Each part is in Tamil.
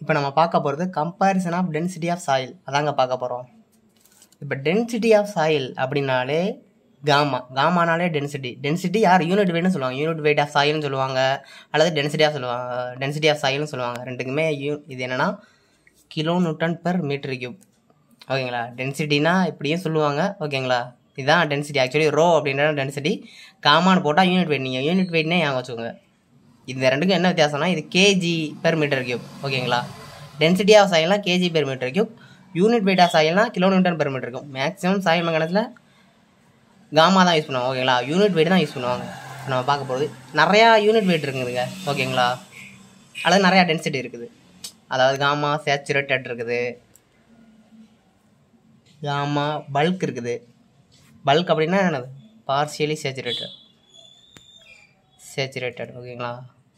இப்போ நம்ம பார்க்க போகிறது comparison of density of soil அதாங்க பார்க்க போகிறோம் இப்போ டென்சிட்டி ஆஃப் சாயில் அப்படின்னாலே காமா காமானாலே டென்சிட்டி டென்சிட்டி யார் யூனிட் வெயிட்னு சொல்லுவாங்க யூனிட் வெயிட் ஆஃப் சாயில்னு சொல்லுவாங்க அல்லது டென்சிட்டி ஆஃப் சொல்லுவாங்க டென்சிட்டி ஆஃப் சாயில்னு சொல்லுவாங்க ரெண்டுக்குமே யூ இது என்னென்னா kilo newton per metre cube ஓகேங்களா டென்சிட்டினா இப்படியும் சொல்லுவாங்க ஓகேங்களா இதுதான் டென்சிட்டி ஆக்சுவலி ரோ அப்படின்ற டென்சிட்டி காமான்னு போட்டால் யூனிட் வெயிட் நீங்கள் யூனிட் வெயிட்னே ஞாபகம் வச்சுக்கோங்க இந்த ரெண்டுக்கும் என்ன வித்தியாசம்னா இது கேஜி பெர் மீட்டர் கியூப் ஓகேங்களா டென்சிட்டி ஆஃப் சாயில்னா KG per metre cube unit weight of சாயில்னா kilo newton per metre cube maximum soil மங்கலத்தில் காமா தான் யூஸ் பண்ணுவாங்க ஓகேங்களா யூனிட் வெயிட் தான் யூஸ் பண்ணுவாங்க இப்ப நம்ம பார்க்க போகிறது நிறையா யூனிட் வெயிட் இருக்குதுங்க ஓகேங்களா அல்லது நிறையா டென்சிட்டி இருக்குது அதாவது காமா சேச்சுரேட்டட் இருக்குது காமா பல்க் இருக்குது பல்க் அப்படின்னா என்னது பார்சியலி சேச்சுரேட்டட் சேச்சுரேட்டட் ஓகேங்களா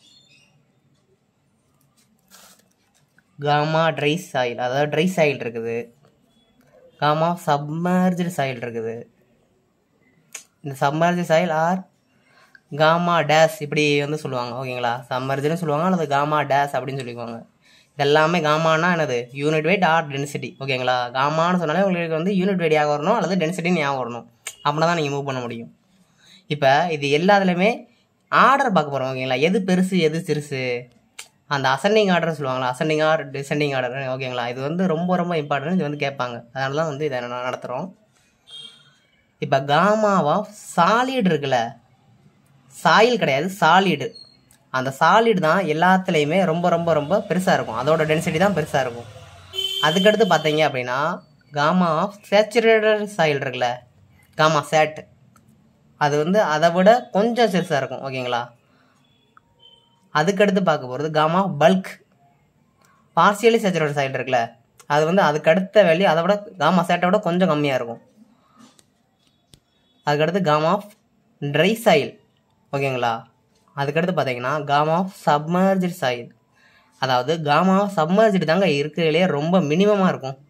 காமா ட்ரை சாயில் அதாவது ட்ரை சாயில் இருக்குது காமா சப்மர்ஜ்டு சாயில் இருக்குது இந்த சம்மர்ஜ் சாயில் ஆர் காமா டேஸ் இப்படி வந்து சொல்லுவாங்க ஓகேங்களா சம்மர்ஜ்னு சொல்லுவாங்க அல்லது காமா டேஸ் அப்படின்னு சொல்லிக்குவாங்க இதெல்லாமே காமானா என்னது யூனிட் வெயிட் ஆர் டென்சிட்டி ஓகேங்களா காமான்னு சொன்னாலே உங்களுக்கு வந்து யூனிட் வெயிட் ஞாபகம் வரணும் அல்லது டென்சிட்டி ஞாபகம் வரணும் அப்படின்னா தான் நீங்கள் மூவ் பண்ண முடியும் இப்போ இது எல்லாத்துலேயுமே ஆர்டர் பார்க்க போகிறோம் ஓகேங்களா எது பெருசு எது சிறுசு அந்த அசெண்டிங் ஆர்டர் சொல்லுவாங்களா அசெண்டிங் ஆர் டிசெண்டிங் ஆர்டர் ஓகேங்களா இது வந்து ரொம்ப ரொம்ப இம்பார்ட்டன்ட் இது வந்து கேட்பாங்க அதனால தான் வந்து இதை நான் நடத்துகிறோம் இப்போ காமாவா சாலிட் இருக்குல்ல சாயில் கிடையாது சாலிடு அந்த சாலிட் தான் எல்லாத்துலேயுமே ரொம்ப ரொம்ப ரொம்ப பெருசாக இருக்கும் அதோட டென்சிட்டி தான் பெருசாக இருக்கும் அதுக்கடுத்து பார்த்தீங்க அப்படின்னா காமா ஆஃப் சேச்சுரேட்டட் சாயில் இருக்குல்ல காமா சேட் அது வந்து அதை விட கொஞ்சம் சிறுசாக இருக்கும் ஓகேங்களா அதுக்கடுத்து பார்க்க போகிறது gamma bulk partially saturated soil இருக்குல்ல அது வந்து அதுக்கு அடுத்த வேல்யூ அதை விட காமா சேட்டை விட கொஞ்சம் கம்மியாக இருக்கும் அதுக்கடுத்து காமா ஆஃப் ட்ரை சாயில் ஓகேங்களா அதுக்கடுத்து பார்த்தீங்கன்னா காமா ஆஃப் சப்மர்ஜ்டு சாயில் அதாவது காமா ஆஃப் சப்மர்ஜ்டு தாங்க இருக்கிறதுலே ரொம்ப மினிமமாக இருக்கும்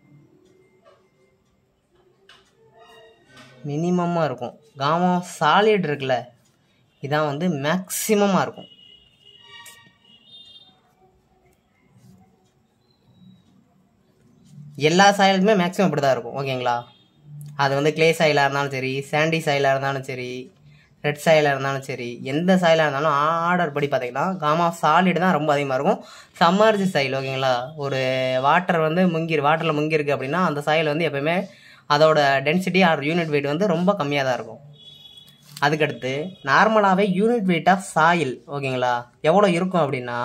மினிமமாக இருக்கும் காமா ஆஃப் சாலிட் இருக்குல்ல இதான் வந்து மேக்ஸிமமாக இருக்கும் எல்லா சாயிலுக்குமே மேக்ஸிமம் இப்படி தான் இருக்கும் ஓகேங்களா அது வந்து கிளே சாயிலாக இருந்தாலும் சரி சாண்டி சாயிலாக இருந்தாலும் சரி ரெட் சாயிலாக இருந்தாலும் சரி எந்த சாயிலாக இருந்தாலும் ஆர்டர் படி பார்த்தீங்கன்னா காமா சாலிட் தான் ரொம்ப அதிகமாக இருக்கும் சம்மர்ஜ் சாயில் ஓகேங்களா ஒரு வாட்டர் வந்து முங்கி வாட்டரில் முங்கியிருக்கு அப்படின்னா அந்த சாயில் வந்து எப்போயுமே அதோட டென்சிட்டி ஆர் யூனிட் வெயிட் வந்து ரொம்ப கம்மியாக தான் இருக்கும் அதுக்கடுத்து நார்மலாகவே யூனிட் வெயிட் ஆஃப் சாயில் ஓகேங்களா எவ்வளோ இருக்கும் அப்படின்னா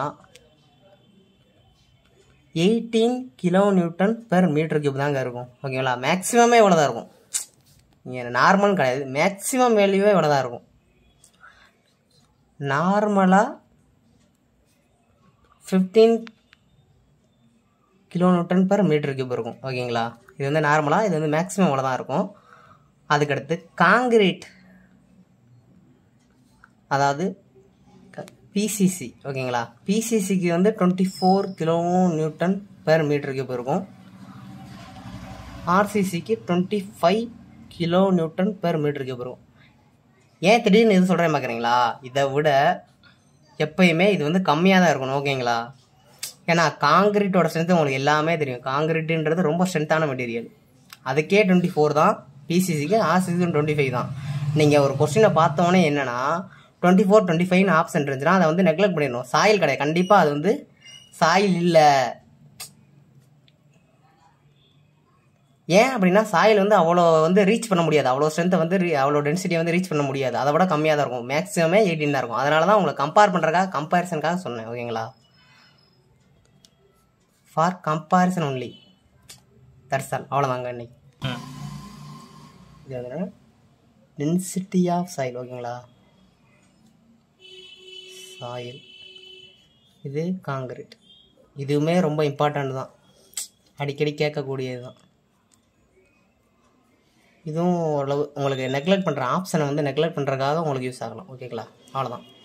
eighteen kilo newton per metre cube தாங்க இருக்கும் ஓகேங்களா மேக்ஸிமமே இவ்வளோ தான் இருக்கும் இங்கே நார்மல் கிடையாது மேக்ஸிமம் வேல்யூவே இவ்வளோ தான் இருக்கும் நார்மலாக fifteen kilo newton per metre cube இருக்கும் ஓகேங்களா இது வந்து நார்மலாக இது வந்து மேக்ஸிமம் இவ்வளோ தான் இருக்கும் அதுக்கடுத்து காங்கிரீட் அதாவது பிசிசி ஓகேங்களா பிசிசிக்கு வந்து twenty four kilo newton per metre cube இருக்கும் ஆர்சிசிக்கு twenty five kilo newton per metre cube இருக்கும் ஏன் திடீர்னு இது சொல்கிறேன் பார்க்குறீங்களா இதை விட எப்பயுமே இது வந்து கம்மியாக தான் இருக்கணும் ஓகேங்களா ஏன்னா காங்கிரீட்டோட ஸ்ட்ரென்த் உங்களுக்கு எல்லாமே தெரியும் காங்கிரீட்டுன்றது ரொம்ப ஸ்ட்ரென்த்தான மெட்டீரியல் அதுக்கே டுவெண்ட்டி ஃபோர் தான் பிசிசிக்கு ஆர்சிசிக்கு டுவெண்ட்டி ஃபைவ் தான் நீங்கள் ஒரு கொஸ்டினை பார்த்தோன்னே என்னென்னா டுவெண்ட்டி ஃபோர் டுவெண்ட்டி ஃபைவ்னு ஆப்ஷன் இருந்துச்சுன்னா அதை வந்து நெக்லெக்ட் பண்ணிடணும் சாயில் கிடையாது கண்டிப்பாக அது வந்து சாயில் இல்லை ஏன் அப்படின்னா சாயில் வந்து அவ்வளோ வந்து ரீச் பண்ண முடியாது அவ்வளோ ஸ்ட்ரென்த்தை வந்து re- அவ்வளோ டென்சிட்டி வந்து ரீச் பண்ண முடியாது அதை விட கம்மியாக தான் இருக்கும் மேக்ஸிமமே எயிட்டீன் தான் இருக்கும் அதனால தான் உங்களை கம்பேர் பண்ணுறக்காக கம்பேரிசனுக்காக சொன்னேன் ஓகேங்களா for comparison only that's all அவ்வளோதாங்க இன்னைக்கு இது டென்சிட்டி ஆஃப் சாயில் ஓகேங்களா சாயில் இது காங்கிரீட் இதுவுமே ரொம்ப இம்பார்ட்டண்ட் தான் அடிக்கடி கேட்கக்கூடியது தான் இதுவும் ஓரளவு உங்களுக்கு நெக்லெக்ட் பண்ணுற ஆப்ஷனை வந்து நெக்லெக்ட் பண்ணுறதுக்காக உங்களுக்கு யூஸ் ஆகலாம் ஓகேங்களா அவ்வளோதான்